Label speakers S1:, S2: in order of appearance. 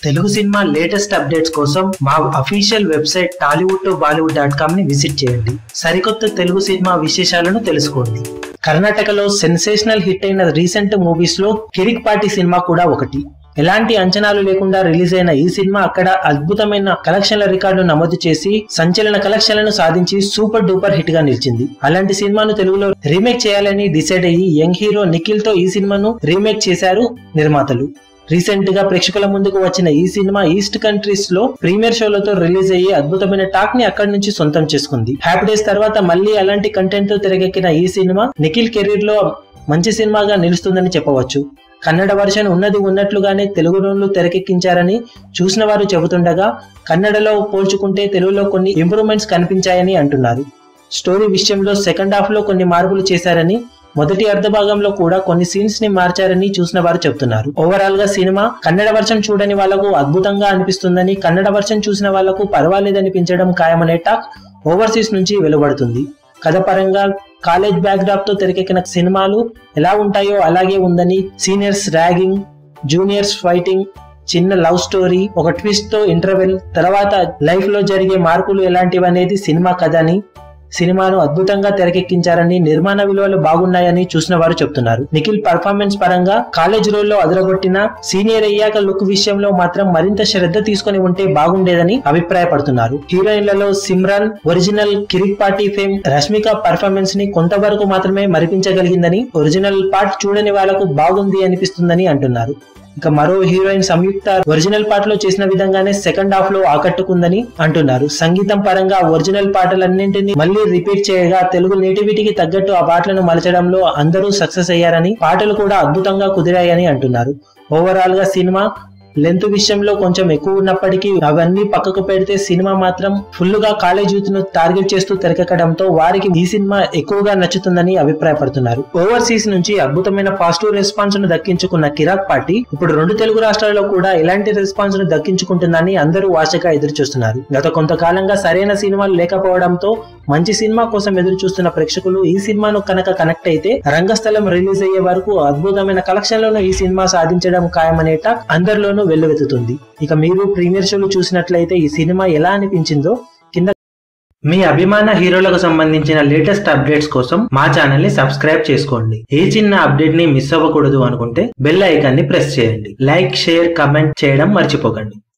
S1: Telugu cinema latest updates కోసం మా official website Tollywood to Bollywood dot com ని visit చేయండి సరికొత్త తెలుగు సినిమా విశేషాలను తెలుసుకోండి కర్ణాటకలో సెన్సేషనల్ హిట్ అయిన రీసెంట్ మూవీస్ లో కిరిక్ పార్టీ సినిమా కూడా ఒకటి ఎలాంటి అంచనాలు లేకుండా రిలీజ్ అయిన ఈ సినిమా అక్కడ అద్భుతమైన కలెక్షన్ల రికార్డు నమోదు చేసి సంచలన కలెక్షన్లను సాధించి సూపర్ డూపర్ హిట్ గా నిలిచింది అలాంటి సినిమాను తెలుగులో రీమేక్ చేయాలని డిసైడ్ అయ్యి యంగ్ హీరో నిఖిల్ తో ఈ సినిమాను రీమేక్ చేశారు నిర్మాతలు రీసెంట్ గా ప్రేక్షకుల ముందుకు వచ్చిన ఈ సినిమా ఈస్ట్ కంట్రీస్ లో ప్రీమియర్ షోలతో రిలీజ్ అయ్యి అద్భుతమైన టాక్ ని అక్కడి నుంచి సొంతం చేసుకుంది హ్యాపీ డేస్ తర్వాత మళ్ళీ అలాంటి కంటెంట్ తో తెరకెక్కిన ఈ సినిమా నిఖిల్ కెరీర్ లో మంచి సినిమాగా నిలుస్తుందని చెప్పవచ్చు కన్నడ వర్షన్ ఉన్నది ఉన్నట్లుగానే తెలుగులోనూ తెరకెక్కించారని చూసిన వారు చెబుతుండగా కన్నడలో పోల్చుకుంటే తెలుగులో కొన్ని ఇంప్రూవ్మెంట్స్ కనిపించాయని అంటున్నారు స్టోరీ విషయంలో సెకండ్ హాఫ్ లో కొన్ని మార్పులు చేశారని మొదటి అర్ధ భాగంలో కూడా కొన్ని సీన్స్ ని మార్చారని చూసిన వారు చెబుతున్నారు ఓవరాల్ గా సినిమా కన్నడ వర్షన్ చూడని వాళ్లకు అద్భుతంగా అనిపిస్తుందని కన్నడ వర్షన్ చూసిన వాళ్లకు పర్వాలేదనిపించడం ఖాయమనే టాక్ ఓవర్సీస్ నుంచి వెలువడుతుంది కథ పరంగా కాలేజ్ బ్యాక్డ్రాప్ తో తెరకెక్కిన సినిమాలు ఎలా ఉంటాయో అలాగే ఉందని సీనియర్స్ ర్యాగింగ్ జూనియర్స్ ఫైటింగ్ చిన్న లవ్ స్టోరీ ఒక ట్విస్ట్ తో ఇంటర్వెల్ తర్వాత లైఫ్ లో జరిగే మార్పులు ఎలాంటివి అనేది సినిమా కథ అని సినిమాను అద్భుతంగా తెరకెక్కించారని నిర్మాణ విలువలు బాగున్నాయని చూసిన వారు చెప్తున్నారు నిఖిల్ పర్ఫార్మెన్స్ పరంగా కాలేజ్ రోల్లో అదరగొట్టిన సీనియర్ అయ్యాక లుక్ విషయంలో మాత్రం మరింత శ్రద్ధ తీసుకుని ఉంటే బాగుండేదని అభిప్రాయపడుతున్నారు హీరోయిన్లలో Simran original Kirik Party fame Rashmika performance ని కొంతవరకు మాత్రమే మరిపించగలిగిందని ఒరిజినల్ పార్ట్ చూడని వాళ్లకు బాగుంది అనిపిస్తుందని అంటున్నారు ఇక మరో హీరోయిన్ సంయుక్త ఒరిజినల్ పాటలో చేసిన విధంగానే సెకండ్ హాఫ్ లో ఆకట్టుకుందని అంటున్నారు సంగీతం పరంగా ఒరిజినల్ పాటలన్నింటినీ మళ్ళీ రిపీట్ చేయగా తెలుగు నేటివిటీకి తగ్గట్టు ఆ పాటలను మలచడంలో అందరూ సక్సెస్ అయ్యారని పాటలు కూడా అద్భుతంగా కుదిరాయని అంటున్నారు ఓవరాల్ గా సినిమా లెంత్ విషయంలో కొంచెం ఎక్కువ ఉన్నప్పటికీ అవన్నీ పక్కకు పెడితే సినిమా మాత్రం ఫుల్ గా కాలేజ్ యూత్ ను టార్గెట్ చేస్తూ తెరకెక్కడంతో వారికి ఈ సినిమా ఎక్కువగా నచ్చుతుందని అభిప్రాయపడుతున్నారు ఓవర్సీస్ నుంచి అద్భుతమైన పాజిటివ్ రెస్పాన్స్ ను దక్కించుకున్న కిరాక్ పార్టీ ఇప్పుడు రెండు తెలుగు రాష్ట్రాల్లో కూడా ఇలాంటి రెస్పాన్స్ ను దక్కించుకుంటుందని అందరూ ఆశగా ఎదురు చూస్తున్నారు గత కొంతకాలంగా సరైన సినిమాలు లేకపోవడంతో మంచి సినిమా కోసం ఎదురు చూస్తున్న ప్రేక్షకులు ఈ సినిమాను కనుక కనెక్ట్ అయితే రంగస్థలం రిలీజ్ అయ్యే వరకు అద్భుతమైన కలెక్షన్లను ఈ సినిమా సాధించడం ఖాయమనే టాక్ అందరిలోనూ వెల్లువెత్తుతుంది ఇక మీరు ప్రీమియర్ షోలు చూసినట్లయితే ఈ సినిమా ఎలా అనిపించిందో కింద మీ అభిమాన హీరోలకు సంబంధించిన లేటెస్ట్ అప్డేట్స్ కోసం మా ఛానల్ ని సబ్స్క్రైబ్ చేసుకోండి ఏ చిన్న అప్డేట్ ని మిస్ అవ్వకూడదు అనుకుంటే బెల్ ఐకాన్ ని ప్రెస్ చేయండి లైక్ షేర్ కమెంట్ చేయడం మర్చిపోకండి